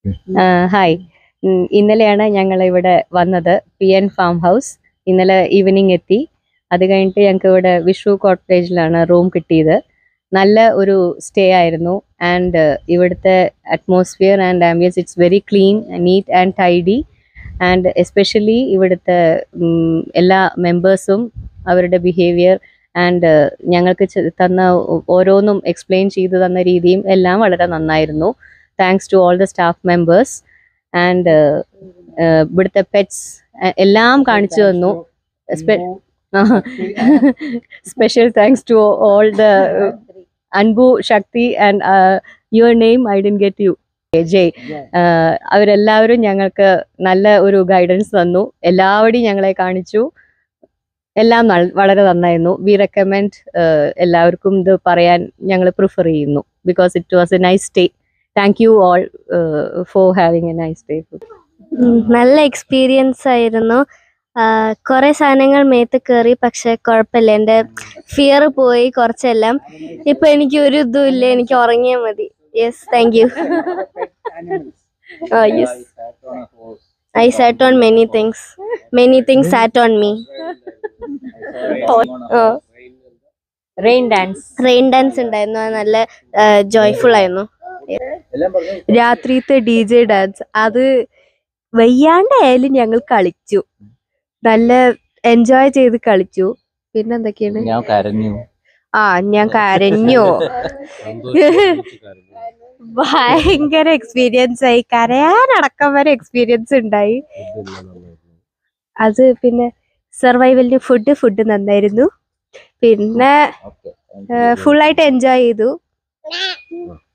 hi ഉം, ഇന്നലെയാണ് ഞങ്ങൾ ഇവിടെ വന്നത് പി എൻ ഫാം ഹൗസ് ഇന്നലെ ഈവനിങ് എത്തി അത് കഴിഞ്ഞിട്ട് ഞങ്ങൾക്ക് ഇവിടെ വിഷു കോട്ടേജിലാണ് റൂം കിട്ടിയത് നല്ല ഒരു സ്റ്റേ ആയിരുന്നു ആൻഡ് ഇവിടുത്തെ atmosphere and ambience it's very clean neat and tidy and especially ഇവിടുത്തെ ഉം, എല്ലാ മെമ്പേഴ്സും അവരുടെ ബിഹേവിയർ ആൻഡ് ഞങ്ങൾക്ക് ചെ- തന്ന ഓ- ഓരോന്നും എക്സ്പ്ലെയിൻ ചെയ്തു തന്ന രീതിയും എല്ലാം വളരെ നന്നായിരുന്നു thanks to all the staff members and ഇവിടുത്തെ പെറ്റ്സ് എല്ലാം കാണിച്ചു തന്നു special thanks to all the Anbu Shakti and your name I don't get you Jay ah അവരെല്ലാവരും ഞങ്ങൾക്ക് നല്ല ഒരു ഗൈഡൻസ് തന്നു എല്ലാവരുടെയും ഞങ്ങളെ കാണിച്ചു എല്ലാം നൽ- വളരെ നന്നായിരുന്നു വി റെക്കമെൻഡ് എല്ലാവർക്കും ഇത് പറയാൻ ഞങ്ങൾ പ്രിഫർ ചെയ്യുന്നു because it was a nice stay thank you all for having a nice stay ഉം, നല്ല എക്സ്പീരിയൻസ് ആയിരുന്നു കുറെ സാധനങ്ങൾ മേത്ത് കയറി പക്ഷെ കുഴപ്പമില്ല എൻ്റെ ഫിയർ പോയി കുറച്ചെല്ലാം ഇപ്പൊ എനിക്ക് ഒരു ഇതും ഇല്ല എനിക്ക് ഉറങ്ങിയാൽ മതി yes thank you yes I sat on many things many things sat on me rain dance rain dance ഉണ്ടായിരുന്നു അത് നല്ല ജോയ്ഫുൾ ആയിരുന്നു രാത്രിത്തെ ഡി ജെ ഡാൻസ് അത് വയ്യാണ്ടായാലും ഞങ്ങൾ കളിച്ചു നല്ല എൻജോയ് ചെയ്ത് കളിച്ചു പിന്നെ എന്തൊക്കെയാണ് ഞാൻ കരഞ്ഞു ആ ഞാൻ കരഞ്ഞു ഭയങ്കര എക്സ്പീരിയൻസ് ആയി കരയാനടക്കം വരെ എക്സ്പീരിയൻസ് ഉണ്ടായി അത് പിന്നെ സർവൈവലിന് ഫുഡ് ഫുഡ് നന്നായിരുന്നു പിന്നെ ഫുൾ ആയിട്ട് എൻജോയ് ചെയ്തു